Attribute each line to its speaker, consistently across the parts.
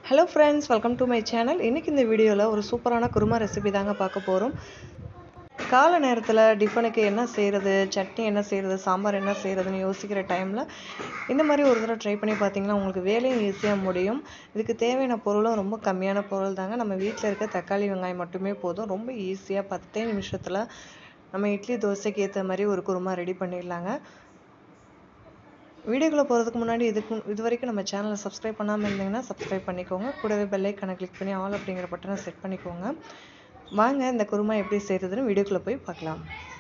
Speaker 1: hello friends welcome to my channel இன்றைக்கி இந்த வீடியோவில் ஒரு சூப்பரான குருமா ரெசிபி தாங்க பார்க்க போகிறோம் காலை நேரத்தில் டிஃபனுக்கு என்ன செய்கிறது சட்னி என்ன செய்கிறது சாம்பார் என்ன செய்கிறதுன்னு யோசிக்கிற டைமில் இந்த மாதிரி ஒரு தடவை ட்ரை பண்ணி பார்த்தீங்கன்னா உங்களுக்கு வேலையும் ஈஸியாக முடியும் இதுக்கு தேவையான பொருளும் ரொம்ப கம்மியான பொருள் தாங்க நம்ம வீட்டில் இருக்க தக்காளி வெங்காயம் மட்டுமே போதும் ரொம்ப ஈஸியாக பத்தே நிமிஷத்தில் நம்ம இட்லி தோசைக்கு ஏற்ற மாதிரி ஒரு குருமா ரெடி பண்ணிடலாங்க வீடியோக்குள்ளே போகிறதுக்கு முன்னாடி இதுக்கு இது வரைக்கும் நம்ம சேனலை சப்ஸ்கிரைப் பண்ணாமல் இருந்தீங்கன்னா சப்ஸ்கிரைப் பண்ணிக்கோங்க கூடவே பெல்லைக்கனை கிளிக் பண்ணி ஆல் அப்படிங்கிற பட்டனை செட் பண்ணிக்கோங்க வாங்க இந்த குருமா எப்படி செய்கிறதுன்னு வீடியோக்குள்ளே போய் பார்க்கலாம்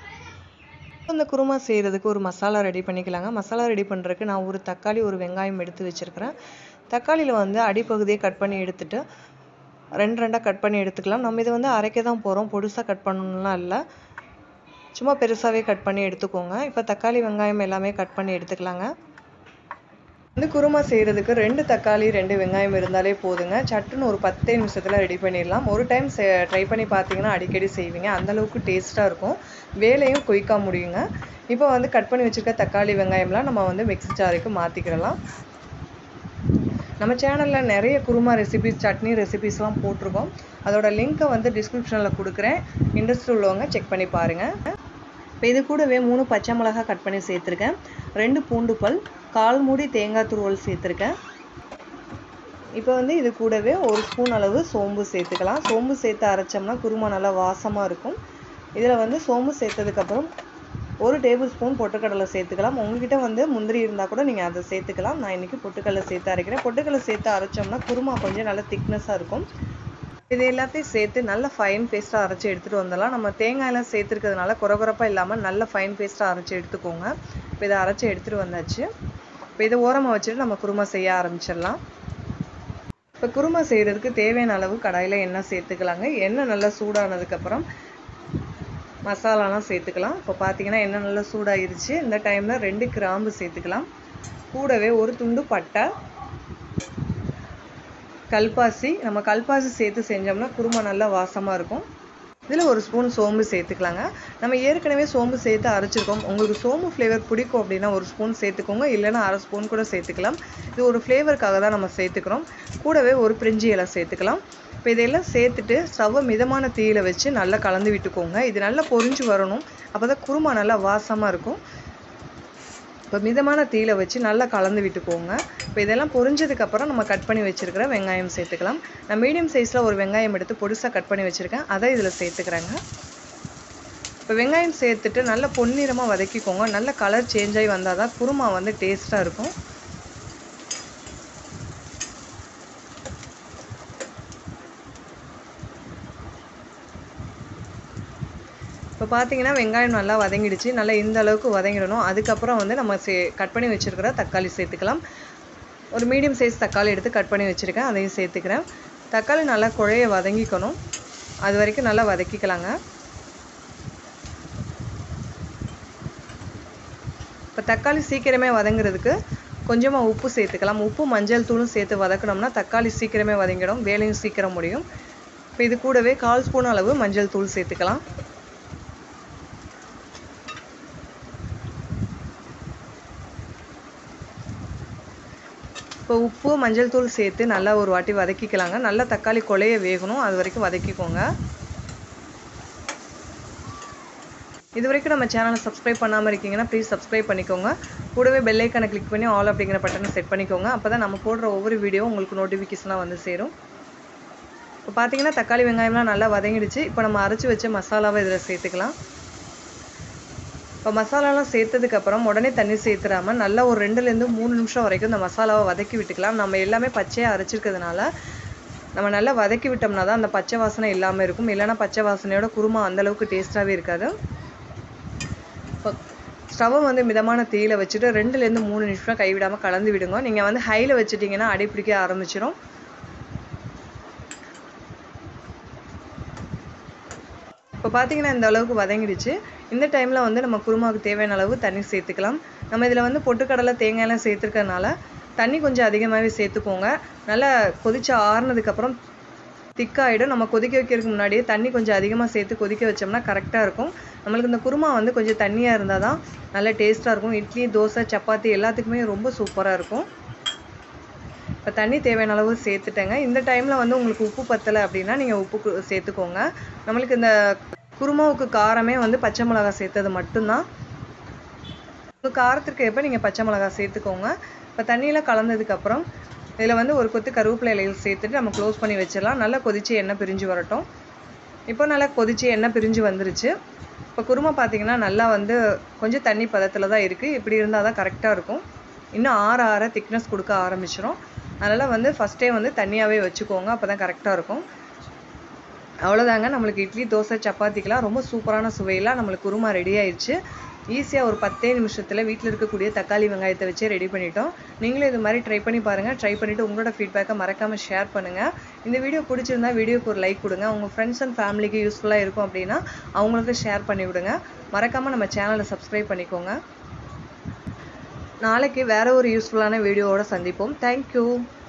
Speaker 1: இந்த குருமா செய்கிறதுக்கு ஒரு மசாலா ரெடி பண்ணிக்கலாங்க மசாலா ரெடி பண்ணுறதுக்கு நான் ஒரு தக்காளி ஒரு வெங்காயம் எடுத்து வச்சுருக்கிறேன் தக்காளியில் வந்து அடிப்பகுதியை கட் பண்ணி எடுத்துட்டு ரெண்டு ரெண்டாக கட் பண்ணி எடுத்துக்கலாம் நம்ம இதை வந்து அரைக்க தான் போகிறோம் பொடுசாக கட் பண்ணணும்லாம் இல்லை சும்மா பெருசாகவே கட் பண்ணி எடுத்துக்கோங்க இப்போ தக்காளி வெங்காயம் எல்லாமே கட் பண்ணி எடுத்துக்கலாங்க வந்து குருமா செய்கிறதுக்கு ரெண்டு தக்காளி ரெண்டு வெங்காயம் இருந்தாலே போதுங்க சட்டுன்னு ஒரு பத்தே நிமிஷத்தில் ரெடி பண்ணிடலாம் ஒரு டைம் ட்ரை பண்ணி பார்த்தீங்கன்னா அடிக்கடி செய்வீங்க அந்தளவுக்கு டேஸ்ட்டாக இருக்கும் வேலையும் குயிக்காக முடியுங்க இப்போ வந்து கட் பண்ணி வச்சுருக்க தக்காளி வெங்காயம்லாம் நம்ம வந்து மிக்ஸி ஜாருக்கு மாற்றிக்கிடலாம் நம்ம சேனலில் நிறைய குருமா ரெசிபிஸ் சட்னி ரெசிபிஸ்லாம் போட்டிருக்கோம் அதோட லிங்க்கை வந்து டிஸ்கிரிப்ஷனில் கொடுக்குறேன் இன்ட்ரெஸ்ட் உள்ளவங்க செக் பண்ணி பாருங்கள் இப்போ இது கூடவே மூணு பச்சை மிளகா கட் பண்ணி சேர்த்துருக்கேன் ரெண்டு பூண்டு பல் கால் மூடி தேங்காய் துருவல் சேர்த்துருக்கேன் இப்போ வந்து இது கூடவே ஒரு ஸ்பூன் அளவு சோம்பு சேர்த்துக்கலாம் சோம்பு சேர்த்து அரைச்சோம்னா குருமா நல்லா வாசமாக இருக்கும் இதில் வந்து சோம்பு சேர்த்ததுக்கப்புறம் ஒரு டேபிள் ஸ்பூன் பொட்டுக்கடலை சேர்த்துக்கலாம் உங்ககிட்ட வந்து முந்திரி இருந்தால் கூட நீங்கள் அதை சேர்த்துக்கலாம் நான் இன்றைக்கி பொட்டுக்கடலை சேர்த்து அரைக்கிறேன் பொட்டுக்கடலை சேர்த்து அரைச்சோம்னா குருமா கொஞ்சம் நல்லா திக்னஸாக இருக்கும் இது எல்லாத்தையும் சேர்த்து நல்ல ஃபைன் பேஸ்ட்டாக அரைச்சி எடுத்துகிட்டு வந்துடலாம் நம்ம தேங்காயெல்லாம் சேர்த்துருக்கிறதுனால குறகுறப்பாக இல்லாமல் நல்ல ஃபைன் பேஸ்ட்டாக அரைச்சி எடுத்துக்கோங்க இப்போ இதை அரைச்சி எடுத்துகிட்டு வந்தாச்சு இப்போ இதை ஓரமாக வச்சுட்டு நம்ம குருமா செய்ய ஆரம்பிச்சிடலாம் இப்போ குருமா செய்கிறதுக்கு தேவையான அளவு கடாயில் எண்ணெய் சேர்த்துக்கலாங்க எண்ணெய் நல்லா சூடானதுக்கப்புறம் மசாலாலாம் சேர்த்துக்கலாம் இப்போ பார்த்தீங்கன்னா எண்ணெய் நல்லா சூடாயிருச்சு இந்த டைமில் ரெண்டு கிராம்பு சேர்த்துக்கலாம் கூடவே ஒரு துண்டு பட்டை கல்பாசி நம்ம கல்பாசி சேர்த்து செஞ்சோம்னா குருமா நல்லா வாசமாக இருக்கும் இதில் ஒரு ஸ்பூன் சோம்பு சேர்த்துக்கலாங்க நம்ம ஏற்கனவே சோம்பு சேர்த்து அரைச்சிருக்கோம் உங்களுக்கு சோம்பு ஃப்ளேவர் பிடிக்கும் அப்படின்னா ஒரு ஸ்பூன் சேர்த்துக்கோங்க இல்லைன்னா அரை ஸ்பூன் கூட சேர்த்துக்கலாம் இது ஒரு ஃப்ளேவருக்காக தான் நம்ம சேர்த்துக்கிறோம் கூடவே ஒரு பிரிஞ்சி இலை சேர்த்துக்கலாம் இப்போ இதெல்லாம் சேர்த்துட்டு ஸ்டவ்வை மிதமான தீயில வச்சு நல்லா கலந்து விட்டுக்கோங்க இது நல்லா பொரிஞ்சு வரணும் அப்போ தான் குருமா நல்லா வாசமாக இருக்கும் இப்போ மிதமான தீயில வச்சு நல்லா கலந்து விட்டுக்கோங்க இப்போ இதெல்லாம் பொரிஞ்சதுக்கப்புறம் நம்ம கட் பண்ணி வச்சுருக்கிற வெங்காயம் சேர்த்துக்கலாம் நான் மீடியம் சைஸில் ஒரு வெங்காயம் எடுத்து பொடிசாக கட் பண்ணி வச்சுருக்கேன் அதை இதில் சேர்த்துக்கிறேங்க இப்போ வெங்காயம் சேர்த்துட்டு நல்லா பொன்னிறமாக வதக்கிக்கோங்க நல்ல கலர் சேஞ்ச் ஆகி வந்தால் தான் குருமா வந்து டேஸ்ட்டாக இருக்கும் இப்போ பார்த்தீங்கன்னா வெங்காயம் நல்லா வதங்கிடுச்சு நல்லா இந்த அளவுக்கு வதங்கிடணும் அதுக்கப்புறம் வந்து நம்ம சே கட் பண்ணி வச்சுருக்கிற தக்காளி சேர்த்துக்கலாம் ஒரு மீடியம் சைஸ் தக்காளி எடுத்து கட் பண்ணி வச்சுருக்கேன் அதையும் சேர்த்துக்கிறேன் தக்காளி நல்லா குழைய வதங்கிக்கணும் அது வரைக்கும் நல்லா வதக்கிக்கலாங்க இப்போ தக்காளி சீக்கிரமே வதங்குறதுக்கு கொஞ்சமாக உப்பு சேர்த்துக்கலாம் உப்பு மஞ்சள் தூளும் சேர்த்து வதக்கணும்னா தக்காளி சீக்கிரமே வதங்கிடும் வேலையும் சீக்கிரம் முடியும் இப்போ இது கூடவே கால் ஸ்பூன் அளவு மஞ்சள் தூள் சேர்த்துக்கலாம் இப்போ உப்பு மஞ்சள் தூள் சேர்த்து நல்லா ஒரு வாட்டி வதக்கிக்கலாங்க நல்லா தக்காளி கொலைய வேகணும் அது வரைக்கும் வதக்கிக்கோங்க இது வரைக்கும் நம்ம சேனலை சப்ஸ்கிரைப் பண்ணாமல் இருக்கீங்கன்னா ப்ளீஸ் சப்ஸ்கிரைப் பண்ணிக்கோங்க கூடவே பெல்லைக்கனை கிளிக் பண்ணி ஆல் அப்படிங்கிற பட்டனை செட் பண்ணிக்கோங்க அப்போ தான் நம்ம போடுற ஒவ்வொரு வீடியோ உங்களுக்கு நோட்டிஃபிகேஷனாக வந்து சேரும் இப்போ பார்த்தீங்கன்னா தக்காளி வெங்காயம்லாம் நல்லா வதங்கிடுச்சு இப்போ நம்ம அரைச்சி வச்ச மசாலாவை இதில் சேர்த்துக்கலாம் இப்போ மசாலாலாம் சேர்த்ததுக்கப்புறம் உடனே தண்ணி சேர்த்துடாமல் நல்லா ஒரு ரெண்டுலேருந்து மூணு நிமிஷம் வரைக்கும் இந்த மசாலாவை வதக்கி விட்டுக்கலாம் நம்ம எல்லாமே பச்சையாக அரைச்சிருக்கிறதுனால நம்ம நல்லா வதக்கி விட்டோம்னா தான் அந்த பச்சை வாசனை இல்லாமல் இருக்கும் இல்லைனா பச்சை வாசனையோட குருமா அந்தளவுக்கு டேஸ்ட்டாகவே இருக்காது இப்போ ஸ்டவ்வை வந்து மிதமான தீயில வச்சுட்டு ரெண்டுலேருந்து மூணு நிமிஷம் கைவிடாமல் கலந்து விடுங்க நீங்கள் வந்து ஹையில் வச்சுட்டிங்கன்னா அடி பிடிக்க ஆரம்பிச்சிடும் இப்போ பார்த்தீங்கன்னா இந்த அளவுக்கு வதங்கிடுச்சு இந்த டைமில் வந்து நம்ம குருமாவுக்கு தேவையான அளவு தண்ணி சேர்த்துக்கலாம் நம்ம இதில் வந்து பொட்டுக்கடலை தேங்காயெல்லாம் சேர்த்துருக்கறனால தண்ணி கொஞ்சம் அதிகமாகவே சேர்த்துக்கோங்க நல்லா கொதிச்சு ஆறுனதுக்கப்புறம் திக்காகிடும் நம்ம கொதிக்க வைக்கிறதுக்கு முன்னாடியே தண்ணி கொஞ்சம் அதிகமாக சேர்த்து கொதிக்க வச்சோம்னா கரெக்டாக இருக்கும் நம்மளுக்கு இந்த குருமா வந்து கொஞ்சம் தண்ணியாக இருந்தால் தான் நல்ல டேஸ்ட்டாக இருக்கும் இட்லி தோசை சப்பாத்தி எல்லாத்துக்குமே ரொம்ப சூப்பராக இருக்கும் இப்போ தண்ணி தேவையான அளவு சேர்த்துட்டேங்க இந்த டைமில் வந்து உங்களுக்கு உப்பு பத்தலை அப்படின்னா நீங்கள் உப்பு கு- சேர்த்துக்கோங்க நம்மளுக்கு இந்த குருமாவுக்கு காரமே வந்து பச்சை மிளகாய் சேர்த்தது மட்டும்தான் உங்கள் காரத்திற்கு ஏற்ப நீங்கள் பச்சை மிளகாய் சேர்த்துக்கோங்க இப்போ தண்ணியில் கலந்ததுக்கப்புறம் இதில் வந்து ஒரு கொத்து கருவேப்பிலை இலைகள் சேர்த்துட்டு நம்ம க்ளோஸ் பண்ணி வச்சிடலாம் நல்லா கொதிச்சு எண்ணெய் பிரிஞ்சு வரட்டும் இப்போ நல்லா கொதிச்சு எண்ணெய் பிரிஞ்சு வந்துருச்சு இப்போ குருமா பார்த்தீங்கன்னா நல்லா வந்து கொஞ்சம் தண்ணி பதத்தில் தான் இருக்குது இப்படி இருந்தால் தான் கரெக்டாக இருக்கும் இன்னும் ஆற ஆற திக்னஸ் கொடுக்க ஆரம்பிச்சிரும் அதனால் வந்து ஃபஸ்ட்டே வந்து தண்ணியாகவே வச்சுக்கோங்க அப்போ தான் கரெக்டாக இருக்கும் அவ்வளோதாங்க நம்மளுக்கு இட்லி தோசை சப்பாத்திக்கெலாம் ரொம்ப சூப்பரான சுவையில் நம்மளுக்கு குருமா ரெடி ஆயிடுச்சு ஈஸியாக ஒரு பத்தே நிமிஷத்தில் வீட்டில் இருக்கக்கூடிய தக்காளி வெங்காயத்தை வச்சே ரெடி பண்ணிட்டோம் நீங்களும் இது மாதிரி ட்ரை பண்ணி பாருங்கள் ட்ரை பண்ணிவிட்டு உங்களோட ஃபீட்பேக்கை மறக்காமல் ஷேர் பண்ணுங்கள் இந்த வீடியோ பிடிச்சிருந்தா வீடியோக்கு ஒரு லைக் கொடுங்க உங்கள் ஃப்ரெண்ட்ஸ் அண்ட் ஃபேமிலிக்கு யூஸ்ஃபுல்லாக இருக்கும் அப்படின்னா அவங்களுக்கு ஷேர் பண்ணி விடுங்க மறக்காமல் நம்ம சேனலை சப்ஸ்கிரைப் பண்ணிக்கோங்க நாளைக்கு வேற ஒரு யூஸ்ஃபுல்லான வீடியோவோட சந்திப்போம் தேங்க்யூ